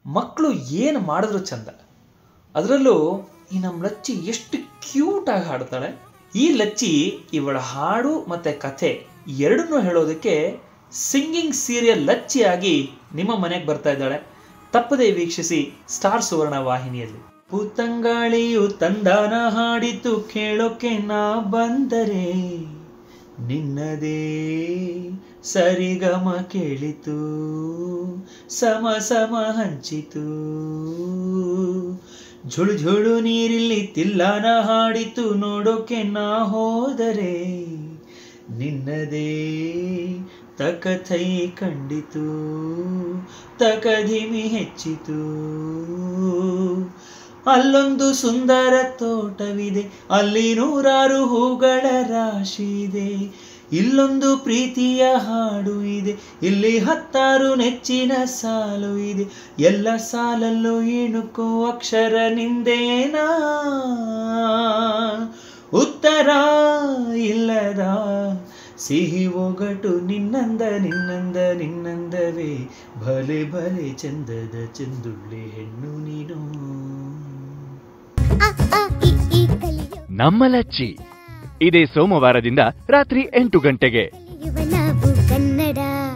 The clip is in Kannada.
ಮಕ್ಕಳು ಏನು ಮಾಡಿದ್ರು ಚಂದ ಅದರಲ್ಲೂ ಈ ನಮ್ಮ ಲಚ್ಚಿ ಎಷ್ಟು ಕ್ಯೂಟ್ ಆಗಿ ಹಾಡ್ತಾಳೆ ಈ ಲಚ್ಚಿ ಇವಳ ಹಾಡು ಮತ್ತೆ ಕಥೆ ಎರಡನ್ನೂ ಹೇಳೋದಕ್ಕೆ ಸಿಂಗಿಂಗ್ ಸೀರಿಯಲ್ ಲಚ್ಚಿಯಾಗಿ ನಿಮ್ಮ ಮನೆಗೆ ಬರ್ತಾ ಇದ್ದಾಳೆ ತಪ್ಪದೇ ವೀಕ್ಷಿಸಿ ಸ್ಟಾರ್ ಸುವರ್ಣ ವಾಹಿನಿಯಲ್ಲಿ ಪುತ್ತಂಗಾಳಿಯು ತಂದಾನ ಹಾಡಿತು ಕೇಳೋಕೆ ನಾ ಬಂದರೆ ನಿನ್ನದೇ ಸರಿಗಮ ಕೇಳಿತು ಸಮ ಸಮ ಹಂಚಿತು ಝುಳು ಝುಳು ನೀರಿಲ್ಲಿ ತಿಲ್ಲಾನ ಹಾಡಿತು ನೋಡೋಕೆ ನಾ ಹೋದರೆ ನಿನ್ನದೇ ತಕಥೈ ಕಂಡಿತು ತಕಧಿಮಿ ಹೆಚ್ಚಿತು ಅಲ್ಲೊಂದು ಸುಂದರ ತೋಟವಿದೆ ಅಲ್ಲಿ ನೂರಾರು ಹೂಗಳ ರಾಶಿ ಇದೆ ಇಲ್ಲೊಂದು ಪ್ರೀತಿಯ ಹಾಡು ಇದೆ ಇಲ್ಲಿ ಹತ್ತಾರು ನೆಚ್ಚಿನ ಸಾಲು ಇದೆ ಎಲ್ಲ ಸಾಲಲ್ಲೂ ಇಣುಕು ಅಕ್ಷರ ನಿಂದೇನಾ ಉತ್ತರ ಇಲ್ಲದ ಸಿಹಿ ಒಗಟು ನಿನ್ನಂದ ನಿನ್ನಂದ ನಿನ್ನಂದವೇ ಭಲೆ ಭಲೆ ಚಂದದ ಚಂದುಳ್ಳಿ ಹೆಣ್ಣು ನೀನು ಅ, ಆ, ಇ, ಈ ಕಲಿಯೋ ನಮ್ಮ ಲಚ್ಚಿ ಇದೇ ಸೋಮವಾರದಿಂದ ರಾತ್ರಿ ಎಂಟು ಗಂಟೆಗೆ